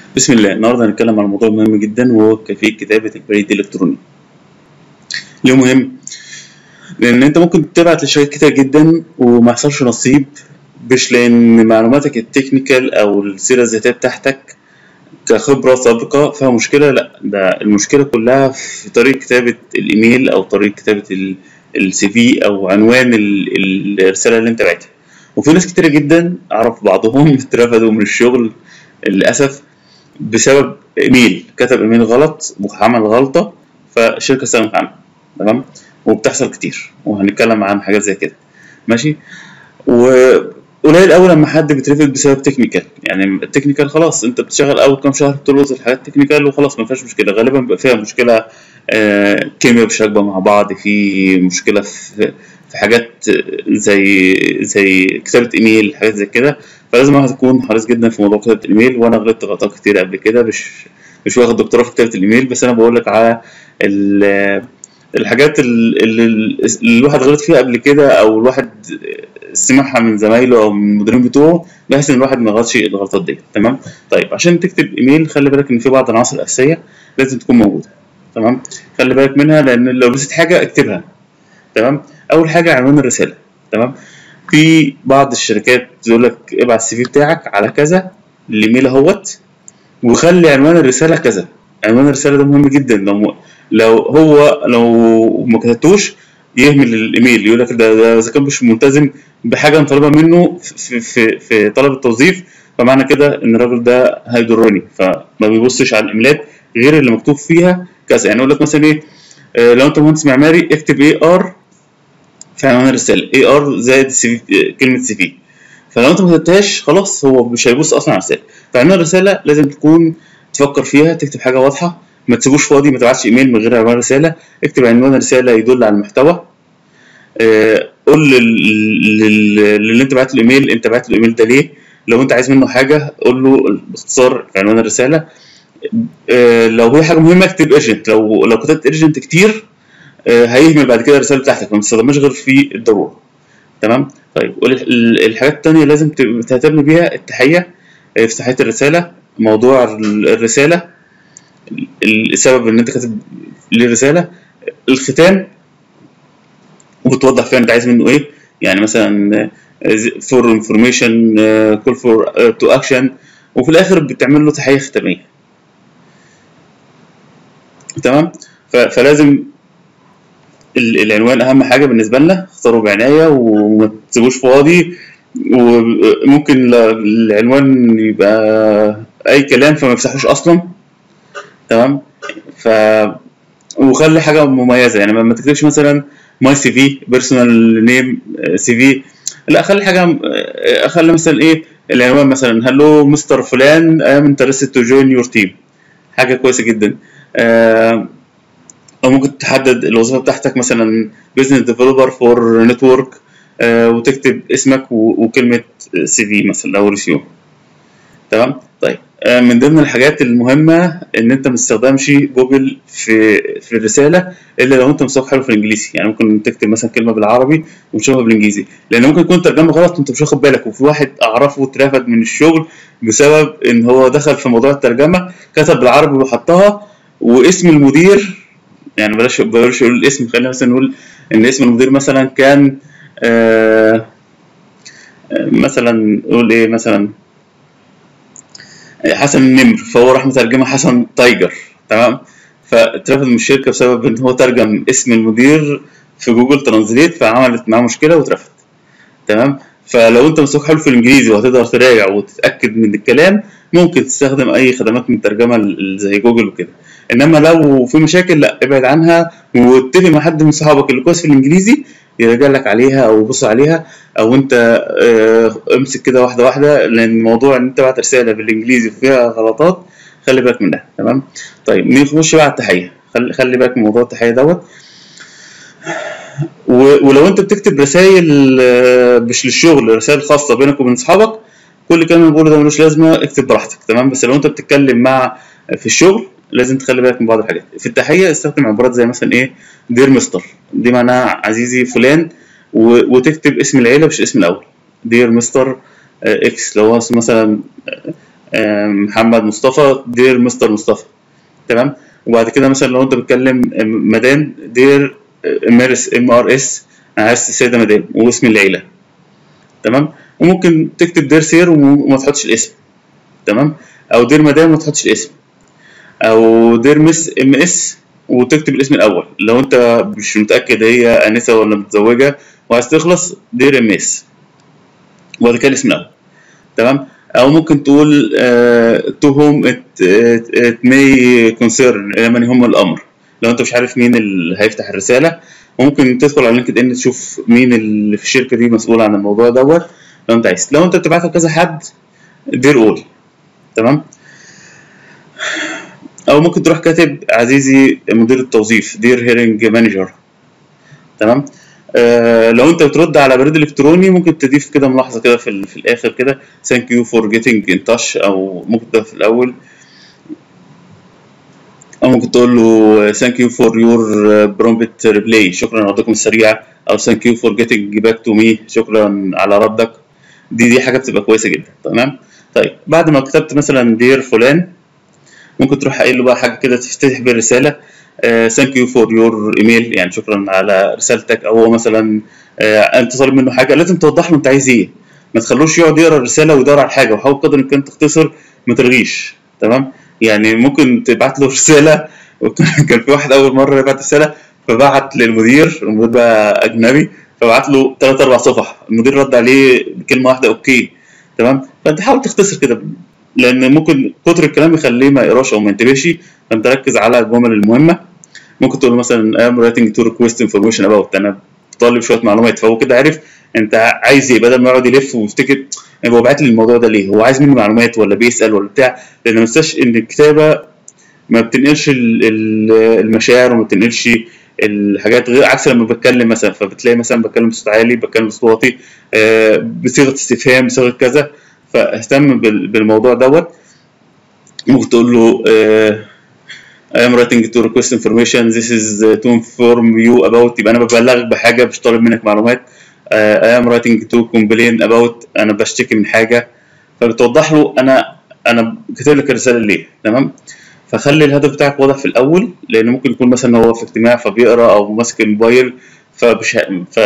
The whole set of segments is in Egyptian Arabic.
بسم الله النهارده هنتكلم عن موضوع مهم جدا وهو كيفية كتابة البريد الإلكتروني. ليه مهم؟ لأن أنت ممكن تبعت لشركات كتير جدا وما يحصلش نصيب مش لأن معلوماتك التكنيكال أو السيرة الذاتية بتاعتك كخبرة سابقة فيها مشكلة لأ ده المشكلة كلها في طريقة كتابة الإيميل أو طريقة كتابة السي في أو عنوان ال- الرسالة اللي أنت بعتها. وفي ناس كتيرة جدا أعرف بعضهم اترفدوا من الشغل للأسف بسبب ايميل كتب ايميل غلط وعمل غلطه فالشركه استغنت عنه تمام وبتحصل كتير وهنتكلم عن حاجات زي كده ماشي وقليل قوي لما حد بيترفد بسبب تكنيكال يعني التكنيكال خلاص انت بتشتغل اول كام شهر تلقط الحاجات تكنيكال وخلاص ما فيهاش مشكله غالبا بيبقى فيها مشكله آه كيمياء مش راكبه مع بعض في مشكله في في حاجات زي زي كتابه ايميل حاجات زي كده فلازم الواحد يكون حريص جدا في موضوع كتابه الايميل وانا غلطت غلطات كتير قبل كده مش مش واخد دكتوراه في كتابه الايميل بس انا بقول لك على الحاجات اللي الواحد غلط فيها قبل كده او الواحد سمعها من زمايله او من المديرين بتوعه بحيث ان الواحد ما يغلطش الغلطات دي تمام طيب عشان تكتب ايميل خلي بالك ان في بعض العناصر الاساسيه لازم تكون موجوده تمام خلي بالك منها لان لو نسيت حاجه اكتبها تمام اول حاجه عنوان الرساله تمام في بعض الشركات تقول لك ابعت السي في بتاعك على كذا الايميل اهوت وخلي عنوان الرساله كذا عنوان الرساله ده مهم جدا لو لو هو لو ما كتبتوش يهمل الايميل يقول لك ده ده اذا كان مش ملتزم بحاجه مطالبه منه في في في طلب التوظيف فمعنى كده ان الراجل ده هيضرني فما بيبصش على الايميلات غير اللي مكتوب فيها كذا يعني يقول لك مثلا ايه آه لو انت مهندس معماري اكتب اي ار في عنوان الرساله اي ار زائد سي في كلمه سي في فلو انت ما كتبتهاش خلاص هو مش هيبص اصلا على الرساله فعنوان الرساله لازم تكون تفكر فيها تكتب حاجه واضحه ما تسيبوش فاضي ما تبعتش ايميل من غير عنوان رساله اكتب عنوان الرساله يدل على المحتوى آه قول للي انت بعت له ايميل انت بعت له ايميل ده ليه لو انت عايز منه حاجه قول له باختصار في عنوان الرساله آه لو هي حاجه مهمه اكتب ايرجنت لو لو كتبت ايرجنت كتير آه هيهمل بعد كده الرساله بتاعتك ما تستخدمهاش غير في الضروره تمام طيب الحاجات التانية لازم تهتم بيها التحية افتتاحية الرسالة موضوع الرسالة السبب ان انت كاتب للرسالة الختام وبتوضح فيها انت عايز منه ايه يعني مثلا فور انفورميشن كول فور تو اكشن وفي الاخر بتعمل له تحية ختامية تمام فلازم العنوان اهم حاجه بالنسبه لنا اختاروا بعنايه وما تسيبوش فاضي وممكن العنوان يبقى اي كلام فما يفتحوش اصلا تمام ف وخلي حاجه مميزه يعني ما تكتبش مثلا ماي سي في بيرسونال نيم سي في لا خلي حاجه خلي مثلا ايه العنوان مثلا هلو مستر فلان ام انترستد تو جوين يور تيم حاجه كويسه جدا آه او ممكن تحدد الوظيفه بتاعتك مثلا بزنس ديفلوبر فور نتورك وتكتب اسمك وكلمه سي في مثلا او ريسيوم تمام طيب آه من ضمن الحاجات المهمه ان انت ما تستخدمش جوجل في في الرساله الا لو انت مستواك حلو في الانجليزي يعني ممكن تكتب مثلا كلمه بالعربي وتشوفها بالانجليزي لان ممكن يكون ترجمه غلط وانت مش واخد بالك وفي واحد اعرفه اترفد من الشغل بسبب ان هو دخل في موضوع الترجمه كتب بالعربي وحطها واسم المدير يعني بلاش بلاش نقول الاسم خلينا مثلا نقول ان اسم المدير مثلا كان آه مثلا نقول ايه مثلا حسن النمر فهو راح مترجمها حسن تايجر تمام فاترفض من الشركه بسبب ان هو ترجم اسم المدير في جوجل ترانزليت فعملت معاه مشكله واترفض تمام فلو انت مستواك حلو في الانجليزي وهتقدر تراجع وتتاكد من الكلام ممكن تستخدم اي خدمات من الترجمه زي جوجل وكده انما لو في مشاكل لا ابعد عنها واتفق مع حد من صحابك اللي كويس في الانجليزي يراجع لك عليها او يبص عليها او انت اه امسك كده واحده واحده لان موضوع ان انت بعت رساله بالانجليزي وفيها غلطات خلي بالك منها تمام طيب نخش بقى على التحيه خلي خلي بالك من موضوع التحيه دوت ولو انت بتكتب رسائل مش للشغل رسائل خاصه بينك وبين اصحابك كل كلمه بقوله ده ملوش لازمه اكتب براحتك تمام بس لو انت بتتكلم مع في الشغل لازم تخلي بالك من بعض الحاجات في التحيه استخدم عبارات زي مثلا ايه دير مستر دي معناها عزيزي فلان وتكتب اسم العيله مش اسم الاول دير مستر اكس لو هو مثلا آه، محمد مصطفى دير مستر مصطفى تمام وبعد كده مثلا لو انت بتكلم مدام دير ام ار اس ام ار اس انا عايز السيده مدام واسم العيله تمام وممكن تكتب دير سير وما تحطش الاسم تمام او دير مدام وما تحطش الاسم او دير مس ام اس وتكتب الاسم الاول لو انت مش متاكد هي انسه ولا متزوجه وعايز تخلص دير ام اس وبعد كده الاسم الاول تمام او ممكن تقول تو هوم ات ماي كونسيرن من هم الامر لو انت مش عارف مين اللي هيفتح الرساله وممكن تدخل على لينكد ان تشوف مين اللي في الشركه دي مسؤول عن الموضوع دوت لو انت عايز لو انت بتبعتها لكذا حد دير اول تمام او ممكن تروح كاتب عزيزي مدير التوظيف دير هيرنج مانجر تمام آه لو انت بترد على بريد الكتروني ممكن تضيف كده ملاحظه كده في, ال- في الاخر كده ثانك يو فور جيتنج ان تاتش او ممكن ده في الاول او ممكن تقول له ثانك يو فور يور برومبت ريبلاي شكرا على ردكم السريع او ثانك يو فور جيتنج باك تو مي شكرا على ردك دي دي حاجه بتبقى كويسه جدا تمام طيب بعد ما كتبت مثلا دير فلان ممكن تروح قايل له بقى حاجه كده تفتتح بيه الرساله ثانك يو فور يور ايميل يعني شكرا على رسالتك او هو مثلا آه، انت طالب منه حاجه لازم توضح له انت عايز ايه ما تخلوش يقعد يقرا الرساله ويدور على حاجه وحاول قدر الامكان تختصر ما تلغيش تمام يعني ممكن تبعت له رساله كان في واحد اول مره يبعت رساله فبعت للمدير المدير بقى اجنبي فبعت له ثلاث اربع صفح المدير رد عليه بكلمه واحده اوكي تمام فانت حاول تختصر كده لان ممكن كتر الكلام يخليه ما يقراش او ما ينتبهش فانت ركز على الجمل المهمه ممكن تقول له مثلا I'm writing to request information about انا طالب شويه معلومات فهو كده عارف انت عايز ايه بدل ما يقعد يلف ويفتكر يبقى هو بعت لي الموضوع ده ليه هو عايز مني معلومات ولا بيسال ولا بتاع لان ما تنساش ان الكتابه ما بتنقلش ال- ال- المشاعر وما بتنقلش الحاجات غير عكس لما بتكلم مثلا فبتلاقي مثلا بتكلم بصوت عالي بتكلم بصوت واطي آه، بصيغه استفهام بصيغه كذا فاهتم بال- بالموضوع دوت ممكن تقول له آه، I am writing to request information this is to inform you about يبقى انا ببلغك بحاجه مش طالب منك معلومات آه، I am writing to complain about انا بشتكي من حاجه فبتوضح له انا انا كاتب لك الرساله ليه تمام فخلي الهدف بتاعك واضح في الاول لان ممكن يكون مثلا هو في اجتماع فبيقرا او ماسك الموبايل فمش ف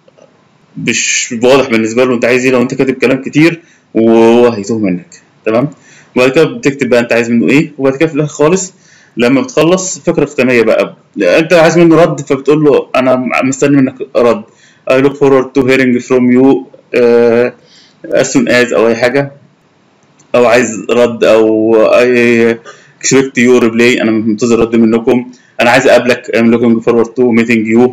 مش واضح بالنسبه له انت عايز ايه لو انت كاتب كلام كتير وهو هيتوه منك تمام وبعد كده بتكتب بقى انت عايز منه ايه وبعد كده في الاخر خالص لما بتخلص فكره ختاميه بقى انت عايز منه رد فبتقول له انا مستني منك رد I look forward to hearing from you uh, as soon as او اي حاجه او عايز رد او I expect your reply انا منتظر رد منكم انا عايز اقابلك I'm looking forward to meeting you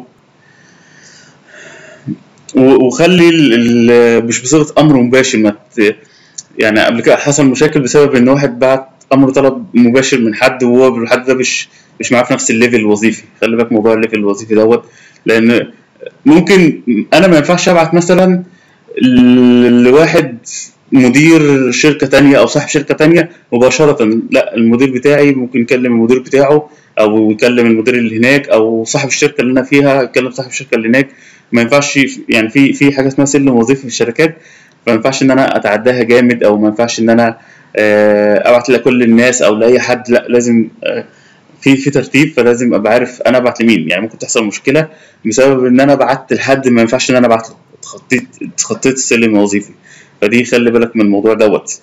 و- وخلي ال- ال- مش بصيغه امر مباشر ما ت- يعني قبل كده حصل مشاكل بسبب ان واحد بعت امر طلب مباشر من حد وهو الحد ده مش مش معاه في نفس الليفل الوظيفي خلي بالك موضوع الليفل الوظيفي دوت لان ممكن انا ما ينفعش ابعت مثلا ل- لواحد مدير شركة تانية أو صاحب شركة تانية مباشرة لا المدير بتاعي ممكن يكلم المدير بتاعه أو يكلم المدير اللي هناك أو صاحب الشركة اللي أنا فيها يكلم صاحب الشركة اللي هناك ما ينفعش يعني في في حاجة اسمها سلم وظيفي في الشركات فما ينفعش إن أنا أتعداها جامد أو ما ينفعش إن أنا آه، أبعت لكل الناس أو لأي حد لا لازم آه، في في ترتيب فلازم ابقى عارف انا ابعت لمين يعني ممكن تحصل مشكله بسبب ان انا بعت لحد ما ينفعش ان انا ابعت له اتخطيت اتخطيت السلم الوظيفي فدي خلي بالك من الموضوع دوت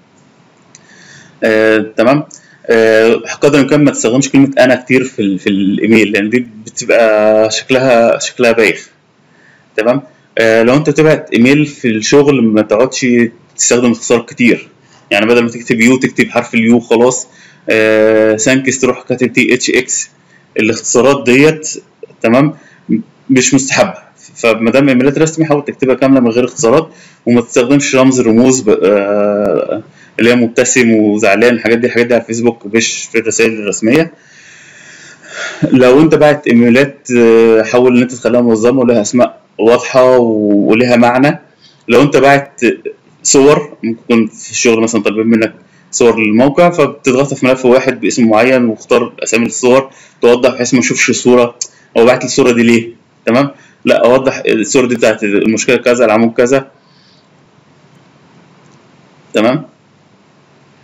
آه، تمام آه، قدر الامكان ما تستخدمش كلمه انا كتير في ال- في الايميل لان دي بتبقى شكلها شكلها بايخ تمام آه، لو انت بتبعت ايميل في الشغل ما تقعدش تستخدم اختصارات كتير يعني بدل ما تكتب يو تكتب حرف اليو خلاص آه سانكس تروح كاتب تي اتش اكس الاختصارات ديت تمام مش مستحبه فما دام ايميلات رسمي حاول تكتبها كامله من غير اختصارات وما تستخدمش رمز رموز ب- آه اللي هي مبتسم وزعلان الحاجات دي الحاجات دي على الفيسبوك مش في الرسائل الرسميه لو انت بعت ايميلات آه، حاول ان انت تخليها منظمه ولها اسماء واضحه و- ولها معنى لو انت بعت صور ممكن يكون في الشغل مثلا طالبين منك صور للموقع فبتضغطها في ملف واحد باسم معين واختار اسامي الصور توضح بحيث ما اشوفش الصوره او بعت الصوره دي ليه تمام لا اوضح الصوره دي بتاعت المشكله كذا العمود كذا تمام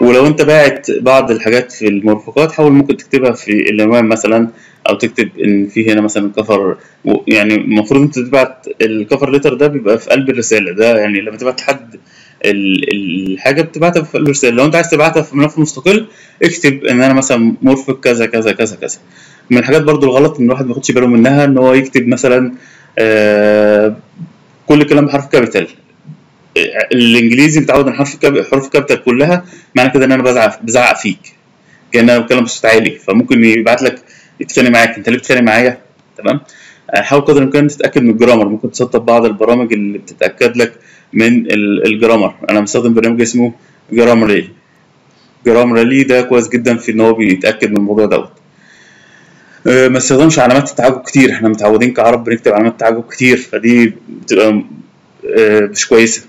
ولو انت باعت بعض الحاجات في المرفقات حاول ممكن تكتبها في العنوان مثلا او تكتب ان في هنا مثلا كفر يعني المفروض انت تبعت الكفر ليتر ده بيبقى في قلب الرساله ده يعني لما تبعت حد الحاجه بتبعتها في قلب الرساله لو انت عايز تبعتها في ملف مستقل اكتب ان انا مثلا مرفق كذا كذا كذا كذا من الحاجات برضو الغلط ان الواحد ما ياخدش باله منها ان هو يكتب مثلا آه كل كلام بحرف كابيتال الانجليزي متعود ان حرف كاب... حروف كابيتال كلها معنى كده ان انا بزعق بزعق فيك كان انا بتكلم بصوت عالي فممكن يبعت لك يتخانق معاك انت ليه بتتخانق معايا تمام حاول قدر الامكان تتاكد من الجرامر ممكن تسطب بعض البرامج اللي بتتاكد لك من الجرامر انا بستخدم برنامج اسمه جرامرلي جرامرلي ده كويس جدا في ان هو بيتاكد من الموضوع دوت أه ما استخدمش علامات التعجب كتير احنا متعودين كعرب بنكتب علامات تعجب كتير فدي بتبقى أه مش كويسه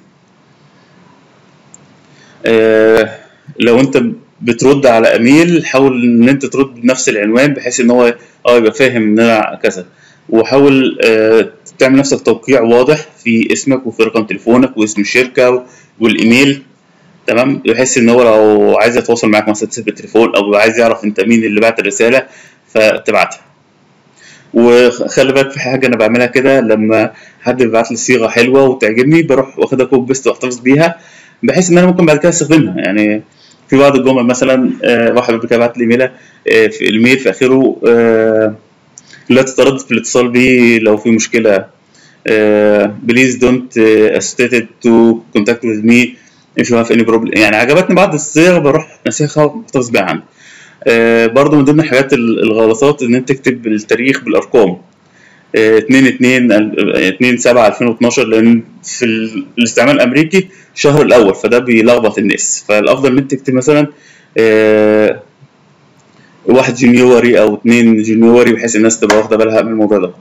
أه لو انت بترد على ايميل حاول ان انت ترد بنفس العنوان بحيث ان هو اه يبقى فاهم ان انا كذا وحاول آه تعمل نفسك توقيع واضح في اسمك وفي رقم تليفونك واسم الشركه والايميل تمام بحيث ان هو لو عايز يتواصل معاك مثلا تسيب التليفون او عايز يعرف انت مين اللي بعت الرساله فتبعتها وخلي بالك في حاجه انا بعملها كده لما حد بيبعت لي صيغه حلوه وتعجبني بروح واخدها كوب بيست واحتفظ بيها بحيث ان انا ممكن بعد كده استخدمها يعني في بعض الجمل مثلا آه واحد قبل كده بعت لي ايميل في الميل في اخره آه لا تتردد في الاتصال بي لو في مشكله بليز دونت اسيتد تو كونتاكت وذ مي if you have any problem يعني عجبتني بعض الصيغ بروح ناسخها واحتفظ بيها عندي آه برضه من ضمن الحاجات الغلطات ان انت تكتب التاريخ بالارقام 2 2 2 7 2012 لان في الاستعمال الامريكي الشهر الاول فده بيلخبط الناس فالافضل ان انت تكتب مثلا آه واحد جونيوري او اتنين جونيوري بحيث الناس تبقى واخده بالها من الموضوع ده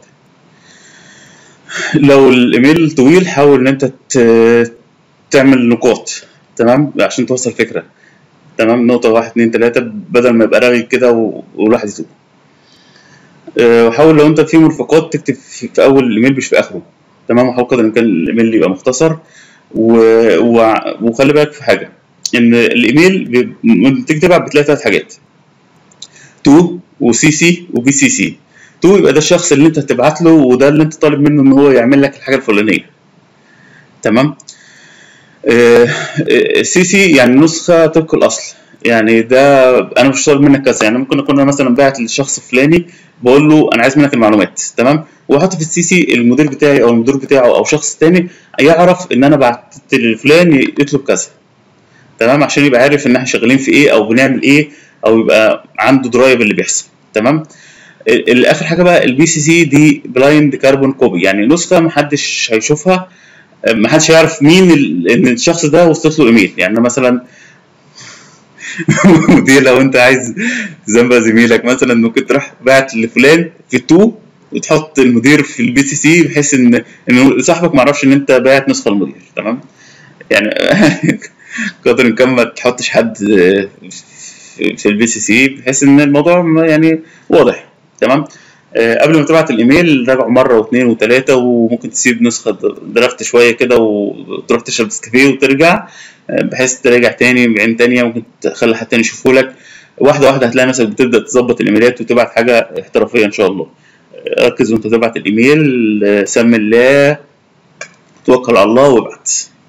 لو الايميل طويل حاول ان انت تعمل نقاط تمام عشان توصل فكره تمام نقطه واحد اتنين تلاته بدل ما يبقى رغي كده والواحد يتوه وحاول لو انت في مرفقات تكتب في اول الايميل مش في اخره تمام وحاول قدر الامكان الايميل يبقى مختصر و... و... وخلي بالك في حاجه ان الايميل بتكتبها بتلاقي ثلاث حاجات تو وسي سي وبي سي سي تو يبقى ده الشخص اللي انت هتبعت له وده اللي انت طالب منه ان هو يعمل لك الحاجه الفلانيه تمام سي سي يعني نسخه طبق الاصل يعني ده انا مش طالب منك كذا يعني ممكن اكون انا مثلا باعت للشخص الفلاني بقول له انا عايز منك المعلومات تمام واحط في السي سي المدير بتاعي او المدير بتاعه او شخص تاني يعرف ان انا بعت لفلان يطلب كذا تمام عشان يبقى عارف ان احنا شغالين في ايه او بنعمل ايه او يبقى عنده درايه باللي بيحصل تمام الاخر حاجه بقى البي سي سي دي بلايند كاربون كوبي يعني نسخه محدش هيشوفها محدش هيعرف مين ان الشخص ده وصلت له ايميل يعني مثلا ودي لو انت عايز ذنب زميلك مثلا ممكن تروح باعت لفلان في التو وتحط المدير في البي سي سي بحيث ان ان صاحبك ما يعرفش ان انت باعت نسخه المدير تمام يعني قدر الامكان ما تحطش حد في البي سي سي بحيث ان الموضوع يعني واضح تمام أه قبل ما تبعت الايميل راجعه مره واثنين وثلاثه وممكن تسيب نسخه درافت شويه كده وتروح تشرب نسكافيه وترجع بحيث تراجع تاني بعين تانية ممكن تخلي حد تاني يشوفه لك واحده واحده هتلاقي نفسك بتبدا تظبط الايميلات وتبعت حاجه احترافيه ان شاء الله ركز وانت تبعت الايميل سمي الله توكل على الله وابعت